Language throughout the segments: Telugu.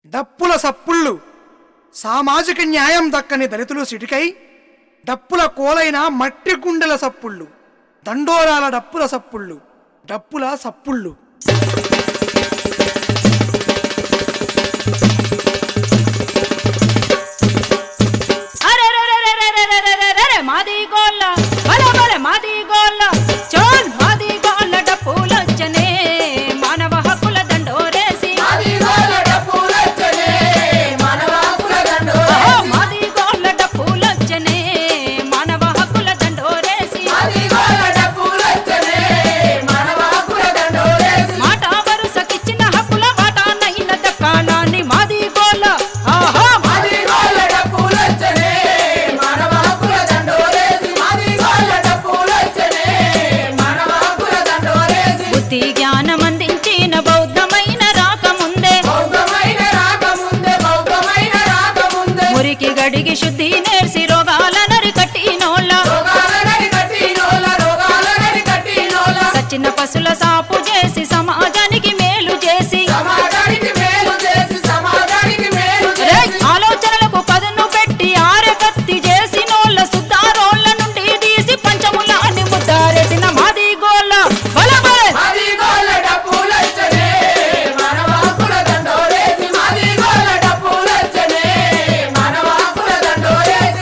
డప్పుల సప్పుళ్ళు సామాజిక న్యాయం దక్కని దళితులు సిటికై డప్పుల కోలైన మట్టి గుండెల సప్పుళ్ళు దండోరాల డప్పుల సప్పుళ్ళు డప్పుల సప్పుళ్ళు అరెరెరెరెరెరెరెరెరెరె, మాది గోళ్ళ బలే బలే మాది గోళ్ళ చోల్ మాది గోళ్ళ డప్పులొచ్చనే మానవ హక్కుల దండోరేసి ఓ, మాది గోళ్ళ డప్పులొచ్చనే మానవ హక్కుల దండోరేసి మాట వరుసకిచ్చిన హక్కుల వాటానైన దక్కాలని మాది గోళ్ళ ఆహా బుద్ధి జ్ఞానం అందించిన బౌద్ధమైన రాకముందే మురికి గడిగి శుద్ధి నేర్సి రోగాల నరికట్టినోళ్ళ సచిన పశుల సాపు చేసి సమాజానికి మేలు చేసి సమాజానికి మేలు చేసి సమాజానికి మేలు రేయ్, చేసి ఆలోచనలకు పదును పెట్టి ఆరకత్తి చేసినోళ్ళ సుద్దారోళ్ళ నుండి తీసి పంచములాన్ని ముద్దారేసిన మాది గోళ్ళ బలబలే మాది గోళ్ళ డప్పులొచ్చనే మనవాకుల దండోరేసి మాది గోళ్ళ డప్పులొచ్చనే మనవాకుల దండోరేసి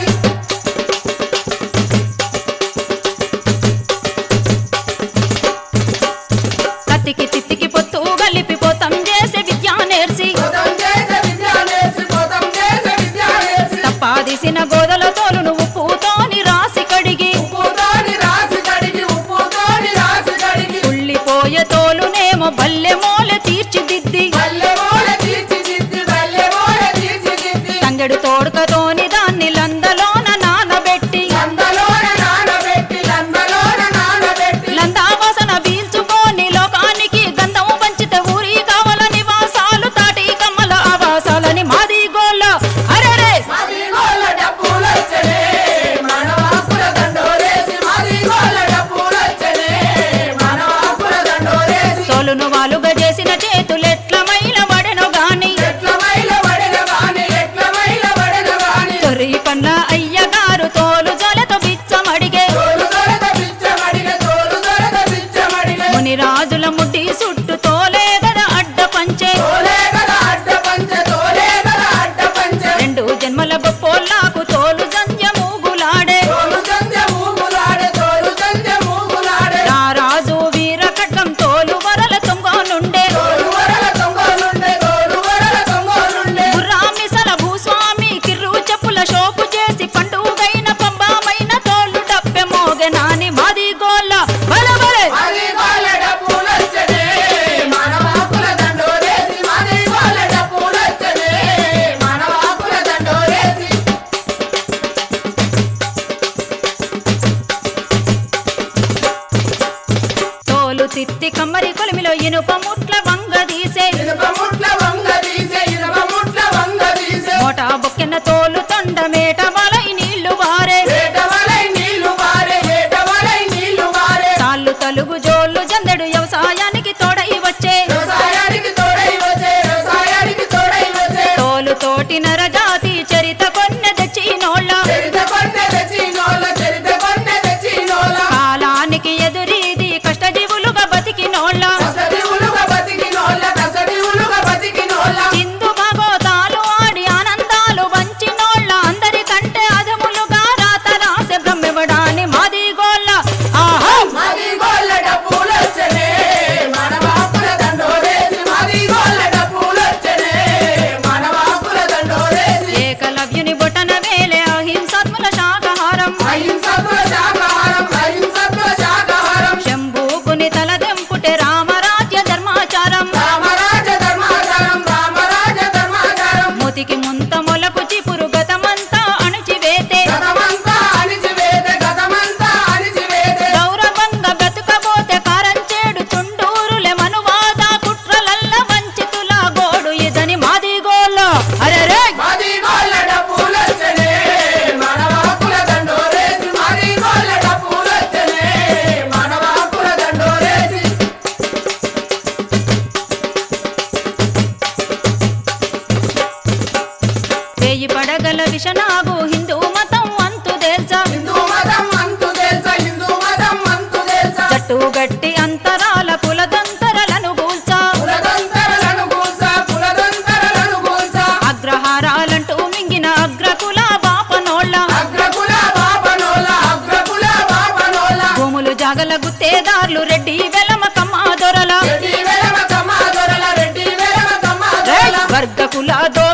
కత్తికి తిత్తికి పొత్తు గలిపి పోతం చేసే విద్యా నేర్సి పోతం చేసే విద్యాలేసి పోతం చేసే విద్యాలేసి తప్పాదిసిన గోదల తోలును ఉప్పుతోని రాసి కడిగి ఉప్పుతోని రాసి కడిగి ఉప్పుతోని రాసి కడిగి కుళ్ళిపోయే తోలునేమో బల్లె మోలె తీర్చిదిద్ది బల్లె మోడ తీర్చిదిద్ది బల్లె మోడ తీర్చిదిద్ది తంగెడు తోడుకతోని దాన్ని లందలోన నానబెట్టి లందలోన నానబెట్టి లందలోన నానబెట్టి లందావాసన పీల్చుకొని లోకానికి గంధము పంచితే ఊరి కావల నివాసాలు తాటి కమ్మల ఆవాసాలని మాది గోళ్ళ అరెరే మాది గోళ్ళ డప్పులొచ్చనే మనవాకుల దండోరేసి మాది గోళ్ళ డప్పులొచ్చనే మనవాకుల దండోరేసి తోలును వాలుగా చేసిన చేతులెట్ల మైల వడెను గాని ఎట్ల మైల పడిన గాని ఎట్ల మైల పడిన గాని తొరి పన్న అయ్యగారు తోలు జలతో బిచ్చమడిగే తోలు దొరద పిచ్చమడిగ తోలు దొరద పిచ్చమడిగ ముని రాజుల ముడ్డి సుట్టు తోలే గద అడ్డ పంచే తోలే కదా అడ్డ పంచ తోలే కదా అడ్డ పంచ రెండు జన్మల గొప్పోళ్ళకు తోలు జంజమూగులాడే తోలు సంధ్య మూగులాడే తోలు సంధ్య మూగులాడే నా రాజు వీర ఖడ్గం తోలు వరల తొంగోనుండే తోలు వరల తొంగోనుండే తోలు వరల తొంగోనుండే గుర్రామిసల భూస్వామి కిర్రు చెప్పుల షోపు చేసి పండుగైన పంబామైన తోలు డబ్బె మోగె నాని మాది గోళ్ళ బలబలే మాది గోళ్ళ డప్పులొచ్చనే మనవాకుల దండోరేసి మాది గోళ్ళ డప్పులొచ్చనే మనవాకుల దండోరేసి తోలు తిత్తి కమ్మరి కొలిమిలో ఇనుప ముట్ల వంగ తీసే ఇనుప ముట్ల వంగ తీసే ఇనుప ముట్ల వంగ తీసే మోటా బొక్కెన తోలు తొండ మేట వలై నీళ్లు వారే ఏటవలై నీళ్లు వారే ఏటవలై నీళ్లు వారే తాళ్ళు తలుగు జోళ్ళు జందెడు వ్యవసాయానికి తోడై వచ్చే వ్యవసాయానికి తోడై వచ్చే వ్యవసాయానికి తోడై వచ్చే తోలు తోటి నరజాతి చరిత కొన్నె తెచ్చినోళ్ళ చరిత కొన్నె తెచ్చినోళ్ళ చరిత కొన్నె తెచ్చినోళ్ళ కాలానికి ఎదురీది కష్టజీవులుగా బతికినోళ్ళ కసడి ఉలుగ బతికినోళ్ళ కసడి ఉలుగ బతికినోళ్ళ చిందు భగోతాలు ఆడి ఆనందాలు వంచినోళ్ళ అందరికంటే అధములుగా రాత రాసే బ్రహ్మివడాని మాది గోళ్ళ ఆహా మాది గోళ్ళ డప్పులొచ్చనే మనవాకుల దండోరేసి మాది గోళ్ళ డప్పులొచ్చనే మనవాకుల దండోరేసి ఏకలవ్యుని బొటన వేలే అహింసాత్ముల శాకాహారం అహింసత్వ శాకాహారం అహింసత్వ శాకాహారం శంభూకుని తలదెంపుటే రామరాజ్య ధర్మాచారం రామరాజ ధర్మాచారం రామరాజ ధర్మాచారం మూతికి ముంత మొలకు చిపురు గతమంతా అణిచివేతే గతమంతా అణిచివేత గతమంతా అణిచివేత గౌరవంగా బ్రతుకబోతే కారంచేడు చుండూరులే మనువాద కుట్రలల్ల వంచితుల గోడు ఇదని మాది గోళ్ళ అరెరే మాది గోళ్ళ డప్పులొచ్చనే మనవాకుల దండోరేసి మాది గోళ్ళ డప్పులొచ్చనే మనవాకుల దండోరేసి పడగల విషనాగు హిందూ మతం అంతు దేల్చా హిందూ మతం అంతు తెలుసా హిందూ మతం అంతు తెలుసా జట్టు గట్టి అంతరాల కులదంతరలను గూల్చా పులదంతరలను కూల్చా పులదంతరలను కూల్చా అగ్రహారాలంటూ మింగిన అగ్రకుల బాపనోళ్ళ అగ్రకుల బాపనోల అగ్రకుల బాపనోల భూములు జాగల గుత్తేదార్లు రెడ్డి వెలమ కమ్మా దొరల రెడ్డి వెలమ కమ్మ దొరల రెడ్డి వెలమ కమ్మ రేయ్! దొరల వర్గ కుల దో